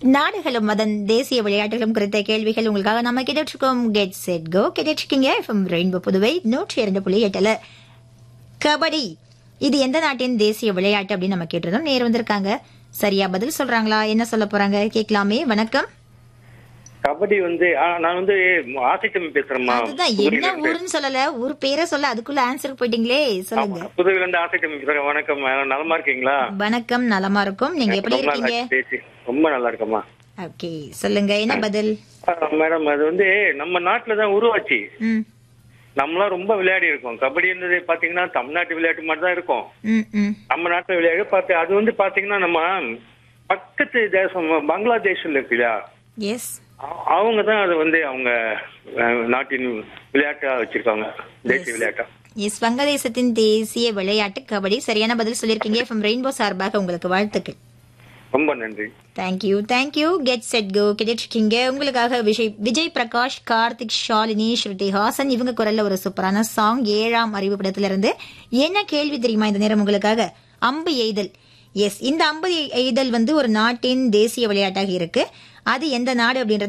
நாடுகளும் அதன் தேசிய விளையாட்டுகளும் குறித்த கேள்விகள் உங்களுக்காக நம்ம கேட்டுருக்கோம் கெட் செட் கோ கேட்டுருக்கீங்க எஃப்எம் ரெயின்போ புதுவை நூற்றி இரண்டு புள்ளி எட்டுல கபடி இது எந்த நாட்டின் தேசிய விளையாட்டு அப்படின்னு நம்ம கேட்டிருந்தோம் நேர் வந்திருக்காங்க சரியா பதில் சொல்றாங்களா என்ன சொல்ல போறாங்க கேட்கலாமே வணக்கம் கபடி வந்து ஆ, நான் வந்து ஆசைத்தம்பி பேசுறேம்மா அதுதான் என்ன ஊருன்னு சொல்லல ஊர் பேரை சொல்ல அதுக்குள்ள ஆன்சர் போயிட்டீங்களே சொல்லுங்க புதுவையில இருந்து ஆசைத்தம்பி பேசுறேன் வணக்கம் மேடம் நலமா இருக்கீங்களா வணக்கம் நலமா இருக்கும் நீங்க எப்படி ரொம்ப நல்லா இருக்கீங்க பேசி ரொம்ப நல்லா இருக்கம்மா ஓகே சொல்லுங்க என்ன பதில் ஆ, மேடம் அது வந்து நம்ம நாட்டுல தான் உருவாச்சு ம் நம்மளாம் ரொம்ப விளையாடி இருக்கோம் கபடின்றது பாத்தீங்கன்னா தமிழ்நாட்டு விளையாட்டு மாதிரி தான் இருக்கும் ம் ம் நம்ம நாட்டுல விளையாடு பார்த்து அது வந்து பாத்தீங்கன்னா நம்ம பக்கத்து தேசம் பங்களாதேஷ்ல இருக்கு இல்லையா எஸ் அ- அவங்க தான் அது வந்து அவங்க அஹ், நாட்டின் விளையாட்டா வச்சிருக்காங்க தேசிய விளையாட்டா எஸ் வங்கதேசத்தின் தேசிய விளையாட்டு கபடி சரியான பதில் சொல்லியிருக்கீங்க எஃப்எம் ரெயின்போ சார்பாக உங்களுக்கு வாழ்த்துக்கள் ரொம்ப நன்றி thank you thank you get set go கேட்டுருக்கீங்க உங்களுக்காக விஜய் விஜய் பிரகாஷ் கார்த்திக் ஷாலினி ஸ்ருதி ஹாசன் இவங்க குரல்ல ஒரு சூப்பரான சாங் ஏழாம் அறிவு படத்துல இருந்து என்ன கேள்வி தெரியுமா இந்த நேரம் உங்களுக்காக அம்பு எய்தல் எஸ் இந்த அம்பு எய்தல் வந்து ஒரு நாட்டின் தேசிய விளையாட்டாக இருக்கு அது எந்த நாடு அப்படின்றது